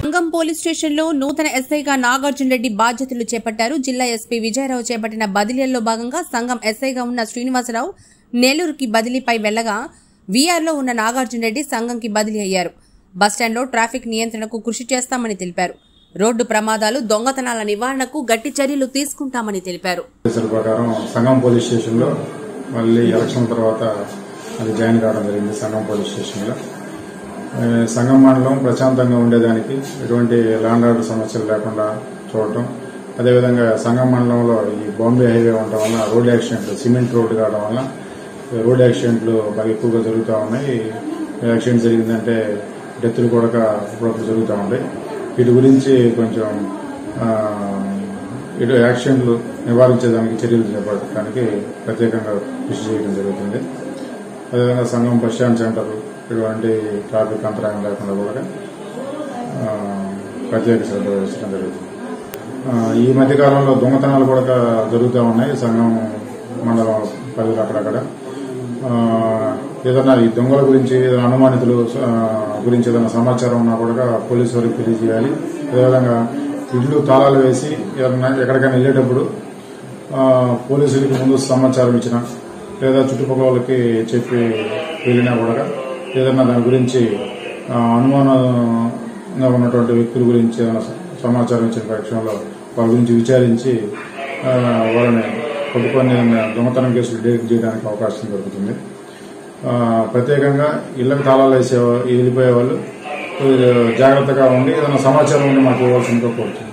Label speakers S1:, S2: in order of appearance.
S1: సంగం police స్టేషన్లో నూతన ఎస్ఐగా నాగార్జున రెడ్డి బాధ్యతలు చేపట్టారు జిల్లా ఎస్పీ విజయరావు చేపట్టిన బదిలీల్లో భాగంగా సంగం ఎస్ఐగా ఉన్న శ్రీనివాసరావు నెల్లూరుకి బదిలీపై వెళ్లగా వీఆర్లో ఉన్న నాగార్జున రెడ్డి సంఘంకి బదిలీ అయ్యారు బస్టాండ్లో ట్రాఫిక్ నియంత్రణకు కృషి చేస్తామని తెలిపారు రోడ్డు ప్రమాదాలు దొంగతనాల నివారణకు గట్టి చర్యలు తీసుకుంటామని తెలిపారు
S2: ఆదేశాల ప్రకారం సంగం పోలీస్ స్టేషన్లో మళ్ళీ ఎలక్షన్ తర్వాత అది జాయిన్ కావడం జరిగింది సంగం పోలీస్ స్టేషన్లో ఆ, సంగం మండలం ప్రశాంతంగా ఉండేదానికి ఎటువంటి ల్యాండ్ ఆర్డర్ సమస్యలు లేకుండా చూడటం అదేవిధంగా సంగం మండలంలో ఈ బాంబే హైవే ఉండటం వల్ల రోడ్ యాక్సిడెంట్లు సిమెంట్ రోడ్డు కావడం వల్ల ఈ రోడ్ యాక్సిడెంట్లు బాగా ఎక్కువగా జరుగుతూ ఉన్నాయి యాక్సిడెంట్ జరిగిందంటే డెత్తులు కూడా అప్పుడప్పుడు జరుగుతూ ఉంటాయి వీటి గురించి కొంచెం ఆ, ఇటు యాక్షన్లు నివారించేదానికి చర్యలు చేపట్టడానికి ప్రత్యేకంగా కృషి చేయడం జరుగుతుంది అదేవిధంగా సంఘం బస్ స్టాండ్ సెంటర్ ఇటువంటి ట్రాఫిక్ అంతరాయం లేకుండా కూడా ఆ, ప్రత్యేక శ్రద్ధ వహించడం జరుగుతుంది ఆ, ఈ మధ్య కాలంలో దొంగతనాలు కూడా జరుగుతూ ఉన్నాయి సంఘం మండలం పరిధిలో అక్కడక్కడ ఆ, ఏదైనా ఈ దొంగల గురించి ఏదైనా అనుమానితులు ఆ, గురించి ఏదైనా సమాచారం ఉన్నా కూడా పోలీసు వారికి తెలియజేయాలి అదేవిధంగా ఇల్లు తాళాలు వేసి ఎవరైనా ఎక్కడికైనా వెళ్ళేటప్పుడు ఆ, పోలీసులకి ముందు సమాచారం ఇచ్చిన లేదా చుట్టుపక్కల వాళ్ళకి చెప్పి వెళ్ళినా కూడా ఏదైనా దాని గురించి ఆ, అనుమానంగా ఉన్నటువంటి వ్యక్తుల గురించి ఏదైనా సమాచారం ఇచ్చిన పక్షంలో వాళ్ళ గురించి విచారించి ఆ, వాళ్ళని పట్టుకొని దొంగతనం కేసులు డేట్ చేయడానికి అవకాశం దొరుకుతుంది ఆ, ప్రత్యేకంగా ఇళ్లకు తాళాలు వేసే వెళ్ళిపోయే వాళ్ళు జాగ్రత్తగా ఉండి ఏదైనా సమాచారం ఉండి మాకు ఇవ్వాల్సిందిగా కోరుతుంది